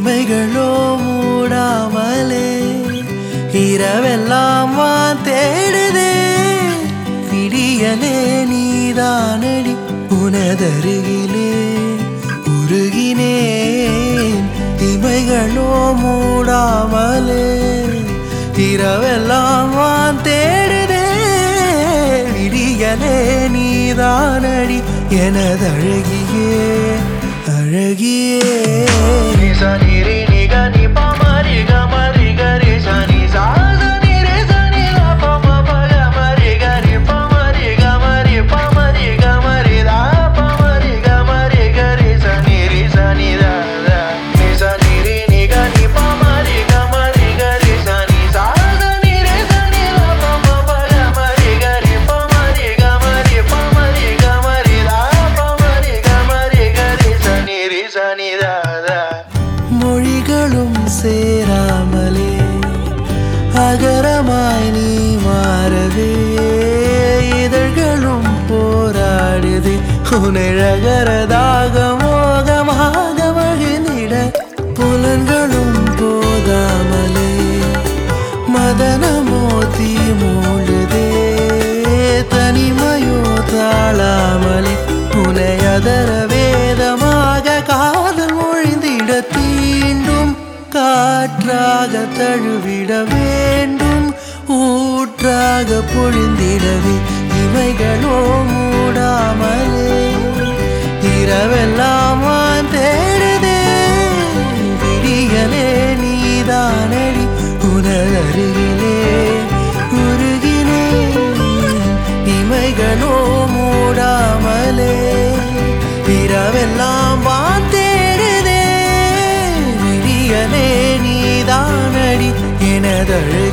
இமைகளோ மூடாமலே இரவெல்லாம் வான் தேடுதே விடியலே நீதானடி உனதருகிலே உருகினேன் இமைகளோ மூடாமலே இரவெல்லாம் வான் தேடுதே விடியலே நீதானடி எனதழகியே அழகியே சனிரி நிக நி பமரி கமரி கரி சனி சாச நிரி சனி ல பம பக மரி கரி பமரி கமரி பமரி கமரி தா பமரி கமரி கரி சனி ரி சனி தா தா நி சனி ரி நிக நி பமரி கமரி கரி சனி சாச நிரி சனி ல பம பக மரி கரி பமரி கமரி பமரி கமரி தா பமரி கமரி கரி சனி ரி சனி தா தா மொழிகளும் சேராமலே அகரமாய் நீ மாறவே இதழ்களும் போராடுது உனழகரதாக மோகமாக மகிழ்ந்திட புலன்களும் போகாமலே மதனமோ தீ மூழுதே தனிமையோ தாழாமலே புனையதர வேதமாக காதல் மொழிந்திட தீண்டும் காற்றாக தழுவிட வேண்டும் ஊற்றாக பொழிந்திடவே இமைகளோ மூடாமலே இரவெல்லாம் வான் தேடுதே விடியலே நீதானடி உனதருகிலே உருகினே இமைகளோ மூடாமலே இரவெல்லாம் வான் தேடுதே விடியலே நீதானடி எனதழு